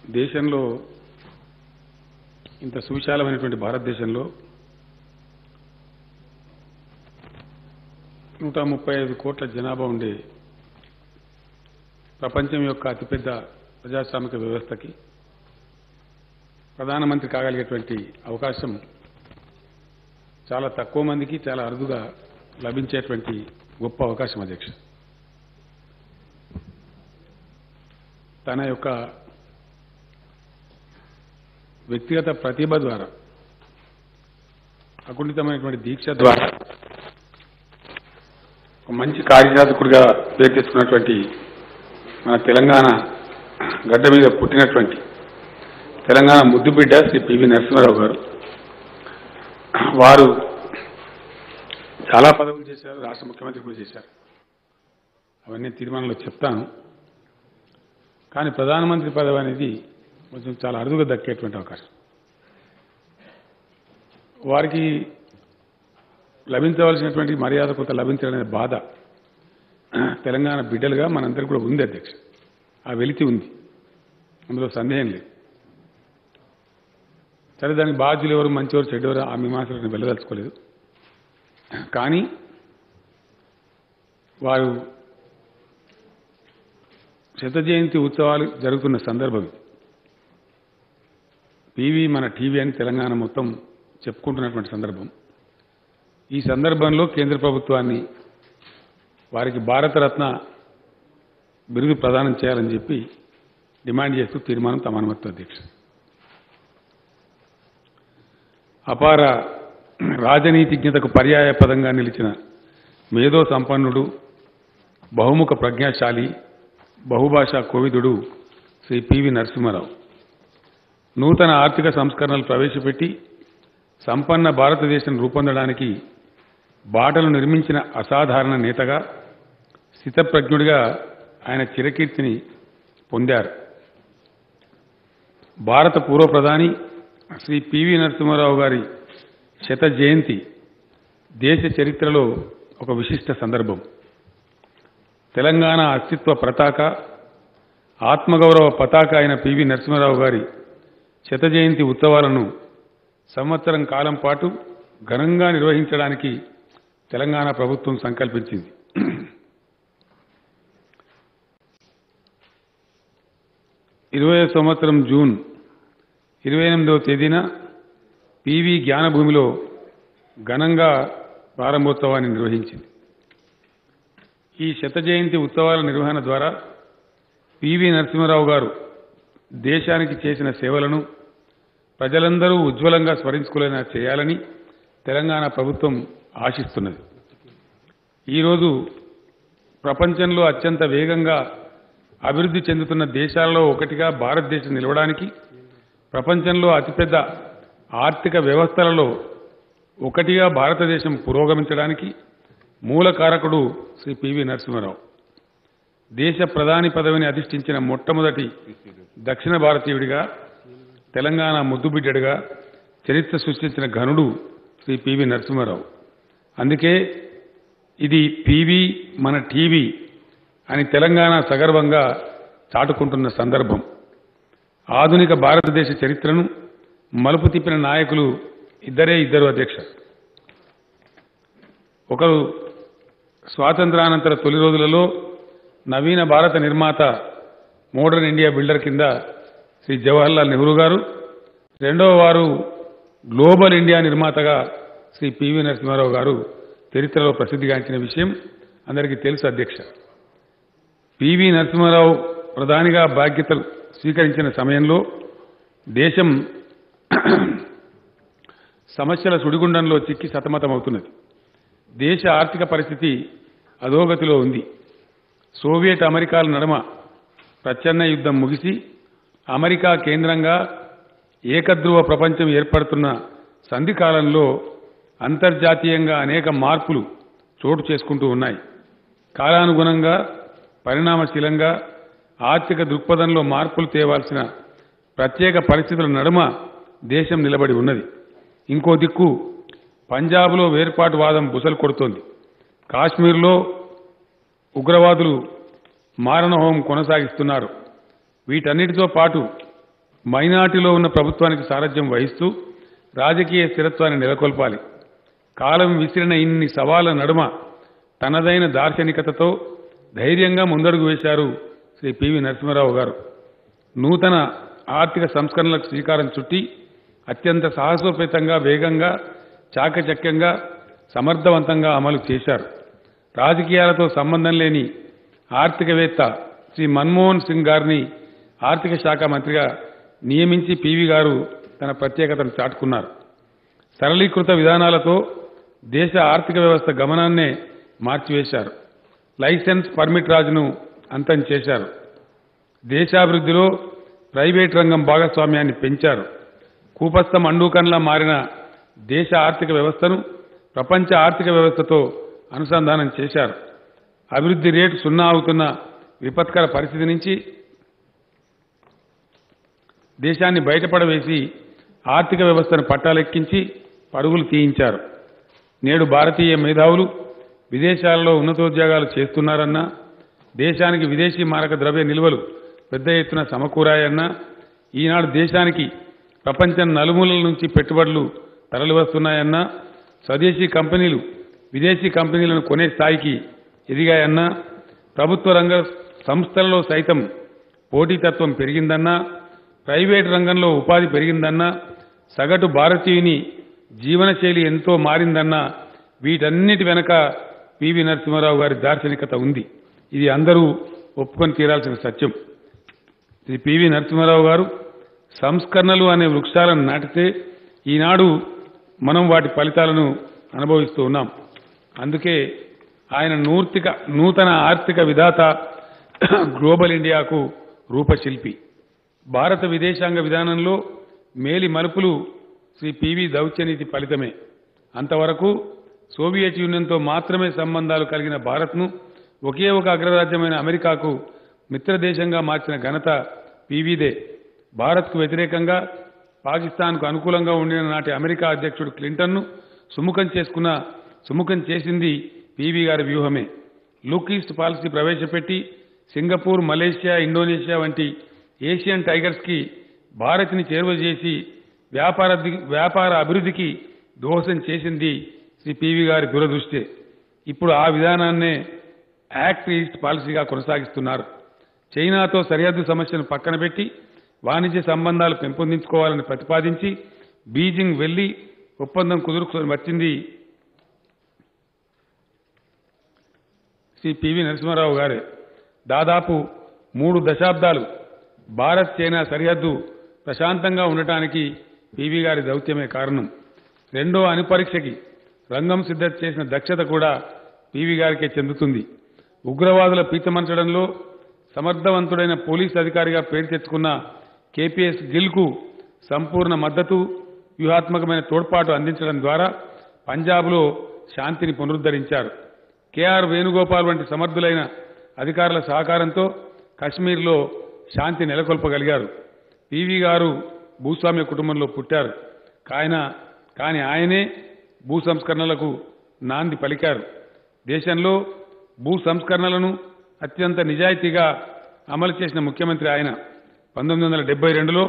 దేశంలో ఇంత సువిశాలమైనటువంటి భారతదేశంలో నూట ముప్పై ఐదు కోట్ల జనాభా ఉండే ప్రపంచం యొక్క అతిపెద్ద ప్రజాస్వామిక వ్యవస్థకి ప్రధానమంత్రి కాగలిగేటువంటి అవకాశం చాలా తక్కువ మందికి చాలా అరుదుగా లభించేటువంటి గొప్ప అవకాశం అధ్యక్ష తన యొక్క వ్యక్తిగత ప్రతిభ ద్వారా అకుంఠితమైనటువంటి దీక్ష ద్వారా ఒక మంచి కార్యసాధకుడిగా పేరు తెచ్చుకున్నటువంటి మన తెలంగాణ గడ్డ మీద పుట్టినటువంటి తెలంగాణ ముద్దుబిడ్డ శ్రీ పివి నరసింహారావు గారు వారు చాలా పదవులు చేశారు రాష్ట్ర ముఖ్యమంత్రి కూడా చేశారు అవన్నీ తీర్మానంలో చెప్తాను కానీ ప్రధానమంత్రి పదవి అనేది కొంచెం చాలా అరుదుగా దక్కేటువంటి అవకాశం వారికి లభించవలసినటువంటి మర్యాద కొంత లభించడనే బాధ తెలంగాణ బిడ్డలుగా మనందరికీ కూడా ఉంది అధ్యక్ష ఆ వెలితి ఉంది అందులో సందేహం లేదు సరే దానికి బాధ్యులు ఎవరు మంచివారు చెడ్డవారు ఆ మీమాంసలను వెళ్ళదలుచుకోలేదు కానీ వారు శత జయంతి ఉత్సవాలు జరుగుతున్న సందర్భం ఇది. టీవీ మన టీవీ అని తెలంగాణ మొత్తం చెప్పుకుంటున్నటువంటి సందర్భం ఈ సందర్భంలో కేంద్ర ప్రభుత్వాన్ని వారికి భారతరత్న బిరుదు ప్రదానం చేయాలని చెప్పి డిమాండ్ చేస్తూ తీర్మానం తమ అనుమతి అధ్యక్ష అపార రాజనీతిజ్ఞతకు పర్యాయ పదంగా నిలిచిన మేధో సంపన్నుడు బహుముఖ ప్రజ్ఞాశాలి బహుభాషా కోవిదుడు శ్రీ పివి నరసింహారావు నూతన ఆర్థిక సంస్కరణలు ప్రవేశపెట్టి సంపన్న భారతదేశం రూపొందడానికి బాటలు నిర్మించిన అసాధారణ నేతగా స్థితప్రజ్ఞుడిగా ఆయన చిరకీర్తిని పొందారు భారత పూర్వ ప్రధాని శ్రీ పివి నరసింహారావు గారి శత జయంతి దేశ చరిత్రలో ఒక విశిష్ట సందర్భం తెలంగాణ అస్తిత్వ పతాక ఆత్మగౌరవ పతాక అయిన పివి నరసింహారావు గారి శత జయంతి ఉత్సవాలను సంవత్సరం కాలం పాటు ఘనంగా నిర్వహించడానికి తెలంగాణ ప్రభుత్వం సంకల్పించింది ఇరవై సంవత్సరం జూన్ ఇరవై ఎనిమిదవ తేదీన పివి జ్ఞానభూమిలో ఘనంగా ప్రారంభోత్సవాన్ని నిర్వహించింది ఈ శత జయంతి ఉత్సవాల నిర్వహణ ద్వారా పివి నరసింహారావు గారు దేశానికి చేసిన సేవలను ప్రజలందరూ ఉజ్వలంగా స్మరించుకునేలా చేయాలని తెలంగాణ ప్రభుత్వం ఆశిస్తున్నది ఈరోజు ప్రపంచంలో అత్యంత వేగంగా అభివృద్ధి చెందుతున్న దేశాలలో ఒకటిగా భారతదేశం నిలవడానికి ప్రపంచంలో అతిపెద్ద ఆర్థిక వ్యవస్థలలో ఒకటిగా భారతదేశం పురోగమించడానికి మూల కారకుడు శ్రీ పివి నరసింహారావు దేశ ప్రధాని పదవిని అధిష్ఠించిన మొట్టమొదటి దక్షిణ భారతీయుడిగా తెలంగాణ ముద్దుబిడ్డడిగా చరిత్ర సృష్టించిన ఘనుడు శ్రీ పివి నరసింహారావు అందుకే ఇది పివి మన టీవీ అని తెలంగాణ సగర్వంగా చాటుకుంటున్న సందర్భం ఆధునిక భారతదేశ చరిత్రను మలుపు తిప్పిన నాయకులు ఇద్దరే ఇద్దరు అధ్యక్ష ఒకరు స్వాతంత్రానంతర తొలి రోజులలో నవీన భారత నిర్మాత మోడర్న్ ఇండియా బిల్డర్ కింద శ్రీ జవహర్లాల్ నెహ్రూ గారు రెండవ వారు గ్లోబల్ ఇండియా నిర్మాతగా శ్రీ పివి నరసింహారావు గారు చరిత్రలో ప్రసిద్ధిగాంచిన విషయం అందరికీ తెలుసు అధ్యక్ష పివి నరసింహారావు ప్రధానిగా బాధ్యతలు స్వీకరించిన సమయంలో దేశం సమస్యల సుడిగుండంలో చిక్కి సతమతమవుతున్నది దేశ ఆర్థిక పరిస్థితి అధోగతిలో ఉంది సోవియట్ అమెరికాల నడుమ ప్రచ్ఛన్న యుద్ధం ముగిసి అమెరికా కేంద్రంగా ఏకధ్రువ ప్రపంచం ఏర్పడుతున్న సంధి కాలంలో అంతర్జాతీయంగా అనేక మార్పులు చోటు చేసుకుంటూ ఉన్నాయి కాలానుగుణంగా పరిణామశీలంగా ఆర్థిక దృక్పథంలో మార్పులు తేవాల్సిన ప్రత్యేక పరిస్థితుల నడుమ దేశం నిలబడి ఉన్నది ఇంకో దిక్కు పంజాబ్లో వేర్పాటువాదం బుసలు కొడుతోంది కాశ్మీర్లో ఉగ్రవాదులు మారణహోమం కొనసాగిస్తున్నారు వీటన్నిటితో పాటు మైనార్టీలో ఉన్న ప్రభుత్వానికి సారథ్యం వహిస్తూ రాజకీయ స్థిరత్వాన్ని నెలకొల్పాలి కాలం విసిరిన ఇన్ని సవాళ్ల నడుమ తనదైన దార్శనికతతో ధైర్యంగా ముందడుగు వేశారు శ్రీ పివి నరసింహారావు గారు నూతన ఆర్థిక సంస్కరణలకు శ్రీకారం చుట్టి అత్యంత సాహసోపేతంగా వేగంగా చాకచక్యంగా సమర్థవంతంగా అమలు చేశారు రాజకీయాలతో సంబంధం లేని ఆర్థికవేత్త శ్రీ మన్మోహన్ సింగ్ గారిని ఆర్థిక శాఖ మంత్రిగా నియమించి పివి గారు తన ప్రత్యేకతను చాటుకున్నారు సరళీకృత విధానాలతో దేశ ఆర్థిక వ్యవస్థ గమనాన్నే మార్చివేశారు లైసెన్స్ పర్మిట్ రాజును అంతం చేశారు దేశాభివృద్ధిలో ప్రైవేట్ రంగం భాగస్వామ్యాన్ని పెంచారు కూపస్థ మండూకంలా మారిన దేశ ఆర్థిక వ్యవస్థను ప్రపంచ ఆర్థిక వ్యవస్థతో అనుసంధానం చేశారు అభివృద్ధి రేటు సున్నా అవుతున్న విపత్కర పరిస్థితి నుంచి దేశాన్ని బయటపడవేసి ఆర్థిక వ్యవస్థను పట్టాలెక్కించి పరుగులు తీయించారు నేడు భారతీయ మేధావులు విదేశాలలో ఉన్నతోద్యోగాలు చేస్తున్నారన్నా దేశానికి విదేశీ మారక ద్రవ్య నిల్వలు పెద్ద ఎత్తున సమకూరాయన్నా ఈనాడు దేశానికి ప్రపంచం నలుమూలల నుంచి పెట్టుబడులు తరలివస్తున్నాయన్నా స్వదేశీ కంపెనీలు విదేశీ కంపెనీలను కొనే స్థాయికి ఎదిగాయన్నా ప్రభుత్వ రంగ సంస్థలలో సైతం పోటీతత్వం పెరిగిందన్నా ప్రైవేట్ రంగంలో ఉపాధి పెరిగిందన్నా సగటు భారతీయుని జీవనశైలి ఎంతో మారిందన్నా వీటన్నిటి వెనక పివి నరసింహారావు గారి దార్శనికత ఉంది ఇది అందరూ ఒప్పుకొని తీరాల్సిన సత్యం శ్రీ పివి నరసింహారావు గారు సంస్కరణలు అనే వృక్షాలను నాటితే ఈనాడు మనం వాటి ఫలితాలను అనుభవిస్తూ ఉన్నాం అందుకే ఆయన నూర్తిక నూతన ఆర్థిక విధాత గ్లోబల్ ఇండియాకు రూపశిల్పి భారత విదేశాంగ విధానంలో మేలి మలుపులు శ్రీ పివి దౌత్యనీతి ఫలితమే అంతవరకు సోవియట్ యూనియన్తో మాత్రమే సంబంధాలు కలిగిన భారత్ను ఒకే ఒక అగ్రరాజ్యమైన అమెరికాకు మిత్రదేశంగా మార్చిన ఘనత పీవీదే భారత్కు వ్యతిరేకంగా పాకిస్తాన్కు అనుకూలంగా ఉండిన నాటి అమెరికా అధ్యక్షుడు క్లింటన్ను సుముఖం చేసుకున్న సుముఖం చేసింది పీవీ గారి వ్యూహమే లుక్ ఈస్ట్ పాలసీ ప్రవేశపెట్టి సింగపూర్ మలేషియా ఇండోనేషియా వంటి ఏషియన్ టైగర్స్కి భారత్ని చేరువ చేసి వ్యాపార వ్యాపార అభివృద్ధికి దోహదం చేసింది శ్రీ పివి గారి దురదృష్టే ఇప్పుడు ఆ విధానాన్నే యాక్ట్ ఈస్ట్ పాలసీగా కొనసాగిస్తున్నారు చైనాతో సరిహద్దు సమస్యను పక్కన పెట్టి వాణిజ్య సంబంధాలు పెంపొందించుకోవాలని ప్రతిపాదించి బీజింగ్ వెళ్లి ఒప్పందం కుదుర్చుకొని వచ్చింది శ్రీ పివి నరసింహారావు గారే దాదాపు మూడు దశాబ్దాలు భారత్ చైనా సరిహద్దు ప్రశాంతంగా ఉండటానికి పివి గారి దౌత్యమే కారణం రెండో అణుపరీక్షకి రంగం సిద్ధం చేసిన దక్షత కూడా పివి గారికే చెందుతుంది ఉగ్రవాదుల పీతమంచడంలో సమర్థవంతుడైన పోలీస్ అధికారిగా పేరు తెచ్చుకున్న కేపీఎస్ గిల్కు సంపూర్ణ మద్దతు వ్యూహాత్మకమైన తోడ్పాటు అందించడం ద్వారా పంజాబ్లో శాంతిని పునరుద్ధరించారు కేఆర్ వేణుగోపాల్ వంటి సమర్థులైన అధికారుల సహకారంతో కశ్మీర్లో శాంతి నెలకొల్పగలిగారు పివి గారు భూస్వామ్య కుటుంబంలో పుట్టారు కాయన కానీ ఆయనే భూ సంస్కరణలకు నాంది పలికారు దేశంలో భూ సంస్కరణలను అత్యంత నిజాయితీగా అమలు చేసిన ముఖ్యమంత్రి ఆయన పంతొమ్మిది వందల డెబ్బై రెండులో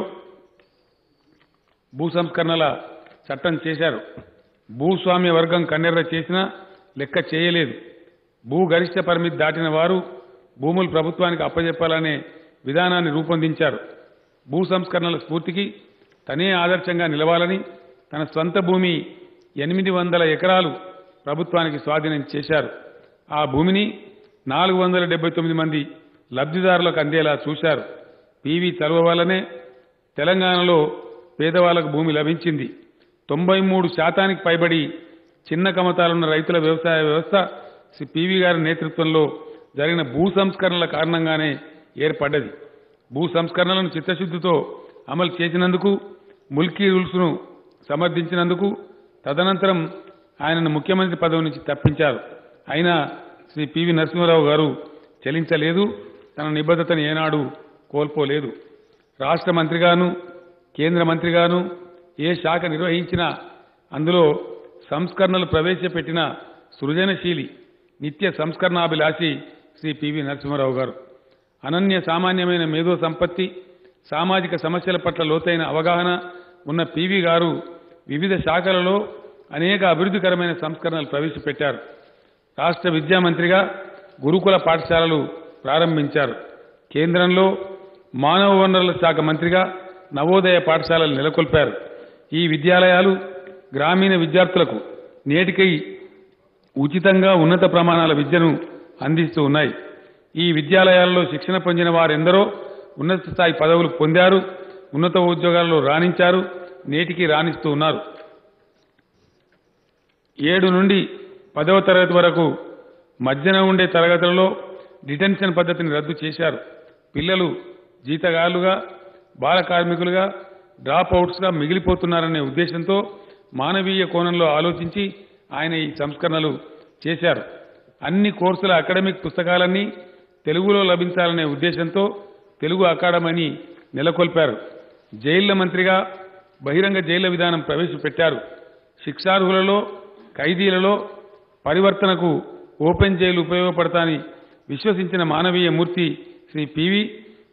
భూ సంస్కరణల చట్టం చేశారు భూస్వామ్య వర్గం కన్నెర్ర చేసినా లెక్క చేయలేదు భూ గరిష్ట పరిమితి దాటిన వారు భూములు ప్రభుత్వానికి అప్పజెప్పాలనే విధానాన్ని రూపొందించారు భూ సంస్కరణల స్ఫూర్తికి తనే ఆదర్శంగా నిలవాలని తన స్వంత భూమి ఎనిమిది వందల ఎకరాలు ప్రభుత్వానికి స్వాధీనం చేశారు ఆ భూమిని నాలుగు వందల డెబ్బై తొమ్మిది మంది లబ్ధిదారులకు అందేలా చూశారు పీవీ చలువ వల్లనే తెలంగాణలో పేదవాళ్లకు భూమి లభించింది తొంభై మూడు శాతానికి పైబడి చిన్న కమతాలున్న రైతుల వ్యవసాయ వ్యవస్థ శ్రీ పివి గారి నేతృత్వంలో జరిగిన భూ సంస్కరణల కారణంగానే ఏర్పడ్డది భూ సంస్కరణలను చిత్తశుద్ధితో అమలు చేసినందుకు ముల్కీ రూల్స్ను సమర్థించినందుకు తదనంతరం ఆయనను ముఖ్యమంత్రి పదవి నుంచి తప్పించారు అయినా శ్రీ పివి నరసింహారావు గారు చెలించలేదు తన నిబద్ధతను ఏనాడు కోల్పోలేదు రాష్ట్ర మంత్రిగాను కేంద్ర మంత్రిగాను ఏ శాఖ నిర్వహించినా అందులో సంస్కరణలు ప్రవేశపెట్టిన సృజనశీలి నిత్య సంస్కరణాభిలాషి శ్రీ పివి నరసింహారావు గారు అనన్య సామాన్యమైన మేధో సంపత్తి సామాజిక సమస్యల పట్ల లోతైన అవగాహన ఉన్న పివి గారు వివిధ శాఖలలో అనేక అభివృద్ధికరమైన సంస్కరణలు ప్రవేశపెట్టారు రాష్ట్ర విద్యా మంత్రిగా గురుకుల పాఠశాలలు ప్రారంభించారు కేంద్రంలో మానవ వనరుల శాఖ మంత్రిగా నవోదయ పాఠశాలలు నెలకొల్పారు ఈ విద్యాలయాలు గ్రామీణ విద్యార్థులకు నేటికై ఉచితంగా ఉన్నత ప్రమాణాల విద్యను అందిస్తూ ఉన్నాయి ఈ విద్యాలయాల్లో శిక్షణ పొందిన వారెందరో ఉన్నత స్థాయి పదవులు పొందారు ఉన్నత ఉద్యోగాల్లో రాణించారు నేటికి రాణిస్తూ ఉన్నారు ఏడు నుండి పదవ తరగతి వరకు మధ్యన ఉండే తరగతులలో డిటెన్షన్ పద్ధతిని రద్దు చేశారు పిల్లలు జీతగాళ్లుగా బాల కార్మికులుగా డ్రాప్ అవుట్స్గా మిగిలిపోతున్నారనే ఉద్దేశంతో మానవీయ కోణంలో ఆలోచించి ఆయన ఈ సంస్కరణలు చేశారు అన్ని కోర్సుల అకాడమిక్ పుస్తకాలన్నీ తెలుగులో లభించాలనే ఉద్దేశంతో తెలుగు అకాడమీని నెలకొల్పారు జైళ్ల మంత్రిగా బహిరంగ జైళ్ల విధానం ప్రవేశపెట్టారు శిక్షార్హులలో ఖైదీలలో పరివర్తనకు ఓపెన్ జైలు ఉపయోగపడతాని విశ్వసించిన మానవీయ మూర్తి శ్రీ పివి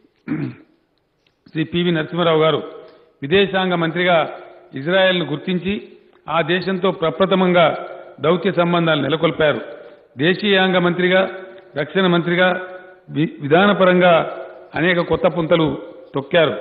శ్రీ పివి నరసింహారావు గారు విదేశాంగ మంత్రిగా ఇజ్రాయెల్ను గుర్తించి ఆ దేశంతో ప్రప్రథమంగా దౌత్య సంబంధాలు నెలకొల్పారు దేశీయాంగ మంత్రిగా రక్షణ మంత్రిగా వి- విధానపరంగా అనేక కొత్త పుంతలు తొక్కారు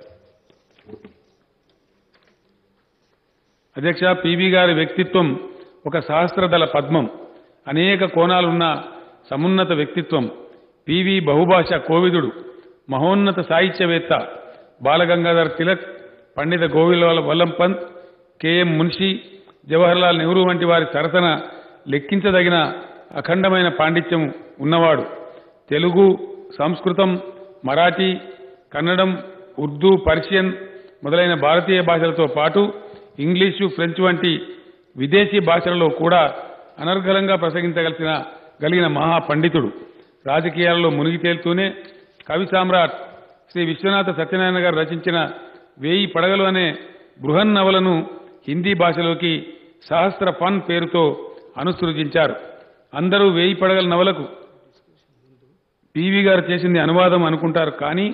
అధ్యక్ష పివి గారి వ్యక్తిత్వం ఒక సహస్రదళ పద్మం అనేక కోణాలున్న సమున్నత వ్యక్తిత్వం పివి బహుభాష కోవిదుడు మహోన్నత సాహిత్యవేత్త బాలగంగాధర్ తిలక్ పండిత గోవిల్ వల్లం పంత్ కెఎం మున్షి జవహర్లాల్ నెహ్రూ వంటి వారి సరసన లెక్కించదగిన అఖండమైన పాండిత్యం ఉన్నవాడు తెలుగు సంస్కృతం మరాఠీ కన్నడం ఉర్దూ పర్షియన్ మొదలైన భారతీయ భాషలతో పాటు ఇంగ్లీషు ఫ్రెంచ్ వంటి విదేశీ భాషలలో కూడా అనర్గళంగా ప్రసంగించగలిసిన గలిగిన మహా పండితుడు రాజకీయాలలో మునిగి తేలుతూనే కవి సామ్రాట్ శ్రీ విశ్వనాథ సత్యనారాయణ గారు రచించిన వేయి పడగలు అనే బృహన్ నవలను హిందీ భాషలోకి సహస్ర ఫన్ పేరుతో అనుసృజించారు అందరూ వేయి పడగల నవలకు పివి గారు చేసింది అనువాదం అనుకుంటారు కానీ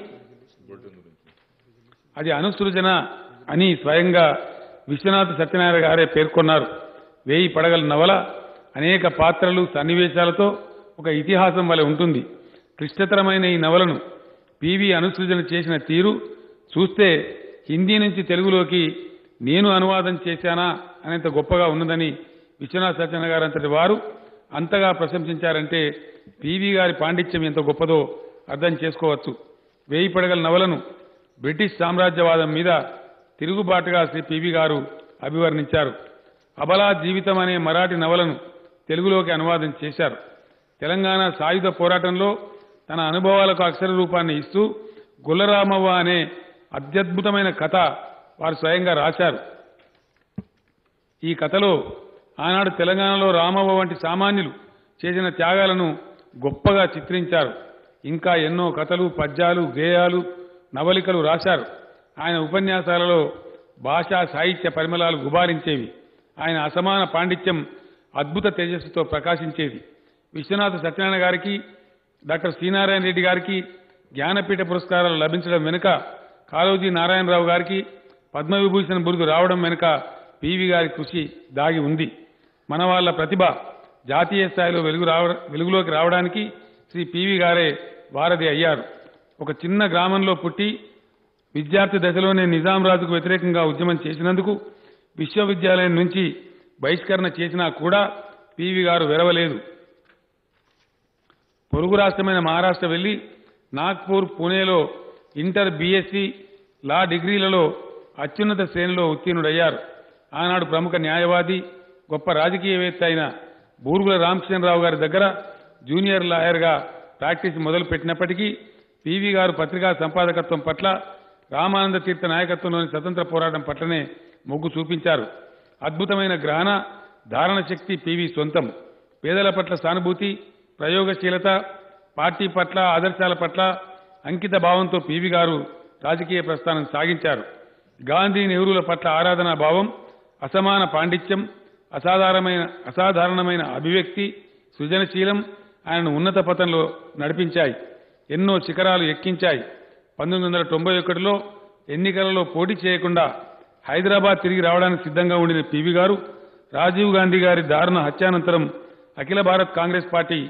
అది అనుసృజన అని స్వయంగా విశ్వనాథ సత్యనారాయణ గారే పేర్కొన్నారు వేయి పడగల నవల అనేక పాత్రలు సన్నివేశాలతో ఒక ఇతిహాసం వలె ఉంటుంది క్లిష్టతరమైన ఈ నవలను పివి అనుసృజన చేసిన తీరు చూస్తే హిందీ నుంచి తెలుగులోకి నేను అనువాదం చేశానా అనేంత గొప్పగా ఉన్నదని విశ్వనాథ సత్యనారాయణ గారు అంతటి వారు అంతగా ప్రశంసించారంటే పివి గారి పాండిత్యం ఎంత గొప్పదో అర్థం చేసుకోవచ్చు వేయి పడగల నవలను బ్రిటిష్ సామ్రాజ్యవాదం మీద తిరుగుబాటుగా శ్రీ పివి గారు అభివర్ణించారు అబలా జీవితం అనే మరాఠీ నవలను తెలుగులోకి అనువాదం చేశారు తెలంగాణ సాయుధ పోరాటంలో తన అనుభవాలకు అక్షర రూపాన్ని ఇస్తూ గుల్లరామవ్వ అనే అత్యద్భుతమైన కథ వారు స్వయంగా రాశారు ఈ కథలో ఆనాడు తెలంగాణలో రామవ్వ వంటి సామాన్యులు చేసిన త్యాగాలను గొప్పగా చిత్రించారు ఇంకా ఎన్నో కథలు పద్యాలు గేయాలు నవలికలు రాశారు ఆయన ఉపన్యాసాలలో భాషా సాహిత్య పరిమళాలు గుబారించేవి ఆయన అసమాన పాండిత్యం అద్భుత తేజస్సుతో ప్రకాశించేది విశ్వనాథ సత్యనారాయణ గారికి డాక్టర్ శ్రీనారాయణ రెడ్డి గారికి జ్ఞానపీఠ పురస్కారాలు లభించడం వెనుక కాళోజీ నారాయణరావు గారికి పద్మవిభూషణ్ బిరుదు రావడం వెనుక పివి గారి కృషి దాగి ఉంది మన వాళ్ళ ప్రతిభ జాతీయ స్థాయిలో వెలుగు రావ వెలుగులోకి రావడానికి శ్రీ పివి గారే వారధి అయ్యారు ఒక చిన్న గ్రామంలో పుట్టి విద్యార్థి దశలోనే నిజాం రాజుకు వ్యతిరేకంగా ఉద్యమం చేసినందుకు విశ్వవిద్యాలయం నుంచి బహిష్కరణ చేసినా కూడా పివి గారు వెరవలేదు పొరుగు రాష్ట్రమైన మహారాష్ట్ర వెళ్లి నాగ్పూర్ పూణేలో ఇంటర్ బీఎస్సీ లా డిగ్రీలలో అత్యున్నత శ్రేణిలో ఉత్తీర్ణుడయ్యారు ఆనాడు ప్రముఖ న్యాయవాది గొప్ప రాజకీయవేత్త అయిన బూరుగుల రామకృష్ణరావు గారి దగ్గర జూనియర్ లాయర్గా ప్రాక్టీస్ మొదలు పెట్టినప్పటికీ పివి గారు పత్రికా సంపాదకత్వం పట్ల రామానంద తీర్థ నాయకత్వంలోని స్వతంత్ర పోరాటం పట్లనే మొగ్గు చూపించారు అద్భుతమైన గ్రహణ ధారణ శక్తి పివి సొంతం పేదల పట్ల సానుభూతి ప్రయోగశీలత పార్టీ పట్ల ఆదర్శాల పట్ల అంకిత భావంతో పివి గారు రాజకీయ ప్రస్థానం సాగించారు గాంధీ నెహ్రూల పట్ల ఆరాధనా భావం అసమాన పాండిత్యం అసాధారణమైన అసాధారణమైన అభివ్యక్తి సృజనశీలం ఆయనను ఉన్నత పథంలో నడిపించాయి ఎన్నో శిఖరాలు ఎక్కించాయి పంతొమ్మిది వందల తొంభై ఒకటిలో ఎన్నికలలో పోటీ చేయకుండా హైదరాబాద్ తిరిగి రావడానికి సిద్ధంగా ఉండిన పివి గారు రాజీవ్ గాంధీ గారి దారుణ హత్యానంతరం అఖిల భారత్ కాంగ్రెస్ పార్టీ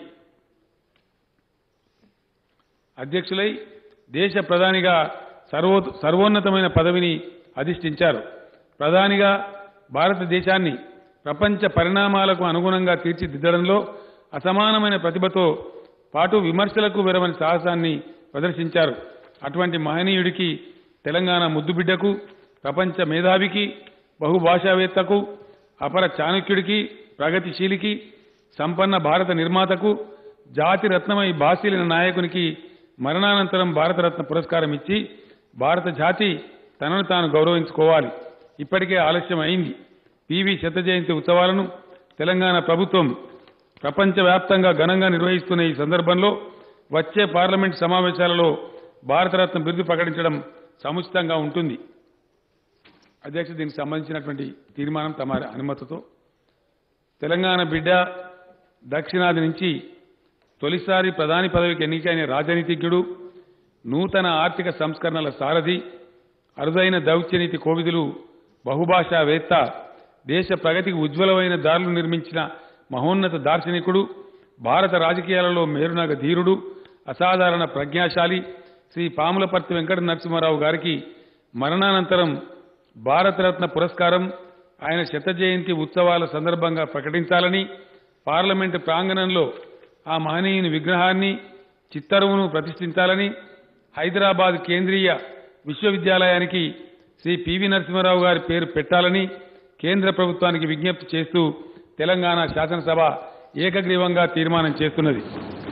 అధ్యక్షులై దేశ ప్రధానిగా సర్వో సర్వోన్నతమైన పదవిని అధిష్ఠించారు ప్రధానిగా భారతదేశాన్ని ప్రపంచ పరిణామాలకు అనుగుణంగా తీర్చిదిద్దడంలో అసమానమైన ప్రతిభతో పాటు విమర్శలకు వెరవని సాహసాన్ని ప్రదర్శించారు అటువంటి మహనీయుడికి తెలంగాణ ముద్దుబిడ్డకు ప్రపంచ మేధావికి బహుభాషావేత్తకు అపర చాణక్యుడికి ప్రగతిశీలికి సంపన్న భారత నిర్మాతకు జాతి రత్నమై బాసీలిన నాయకునికి మరణానంతరం భారతరత్న పురస్కారం ఇచ్చి భారత జాతి తనను తాను గౌరవించుకోవాలి ఇప్పటికే ఆలస్యం అయింది పివి శత జయంతి ఉత్సవాలను తెలంగాణ ప్రభుత్వం ప్రపంచవ్యాప్తంగా ఘనంగా నిర్వహిస్తున్న ఈ సందర్భంలో వచ్చే పార్లమెంట్ సమావేశాలలో భారతరత్న బిరుదు ప్రకటించడం సముచితంగా ఉంటుంది అధ్యక్ష దీనికి సంబంధించినటువంటి తీర్మానం తమ అనుమతితో తెలంగాణ బిడ్డ దక్షిణాది నుంచి తొలిసారి ప్రధాని పదవికి ఎన్నికైన రాజనీతిజ్ఞుడు నూతన ఆర్థిక సంస్కరణల సారథి అరుదైన దౌత్యనీతి కోవిదులు బహుభాషావేత్త దేశ ప్రగతికి ఉజ్వలమైన దారులు నిర్మించిన మహోన్నత దార్శనికుడు భారత రాజకీయాలలో మేరునగ ధీరుడు అసాధారణ ప్రజ్ఞాశాలి శ్రీ పాములపర్తి వెంకట నరసింహారావు గారికి మరణానంతరం భారతరత్న పురస్కారం ఆయన శత జయంతి ఉత్సవాల సందర్భంగా ప్రకటించాలని పార్లమెంటు ప్రాంగణంలో ఆ మహనీయుని విగ్రహాన్ని చిత్తరువును ప్రతిష్ఠించాలని హైదరాబాద్ కేంద్రీయ విశ్వవిద్యాలయానికి శ్రీ పివి నరసింహారావు గారి పేరు పెట్టాలని కేంద్ర ప్రభుత్వానికి విజ్ఞప్తి చేస్తూ తెలంగాణ శాసనసభ ఏకగ్రీవంగా తీర్మానం చేస్తున్నది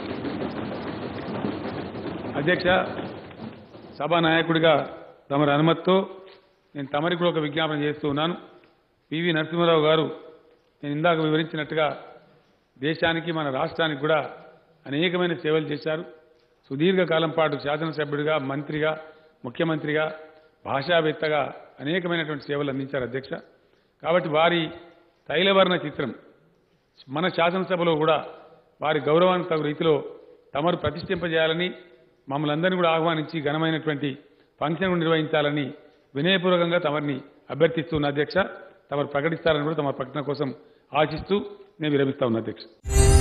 అధ్యక్ష సభ నాయకుడిగా తమరి అనుమతితో నేను తమరికి కూడా ఒక విజ్ఞాపన చేస్తూ ఉన్నాను పివి నరసింహారావు గారు నేను ఇందాక వివరించినట్టుగా దేశానికి మన రాష్ట్రానికి కూడా అనేకమైన సేవలు చేశారు సుదీర్ఘకాలం పాటు శాసనసభ్యుడిగా మంత్రిగా ముఖ్యమంత్రిగా భాషావేత్తగా అనేకమైనటువంటి సేవలు అందించారు అధ్యక్ష కాబట్టి వారి తైలవర్ణ చిత్రం మన శాసనసభలో కూడా వారి గౌరవానికి తగు రీతిలో తమరు ప్రతిష్ఠింపజేయాలని మమ్మల్ని అందరినీ కూడా ఆహ్వానించి ఘనమైనటువంటి ఫంక్షన్ నిర్వహించాలని వినయపూర్వకంగా తమరిని అభ్యర్థిస్తున్న అధ్యక్ష తమరు ప్రకటిస్తారని కూడా తమ ప్రకటన కోసం ఆశిస్తూ నేను విరమిస్తా ఉన్నా అధ్యక్ష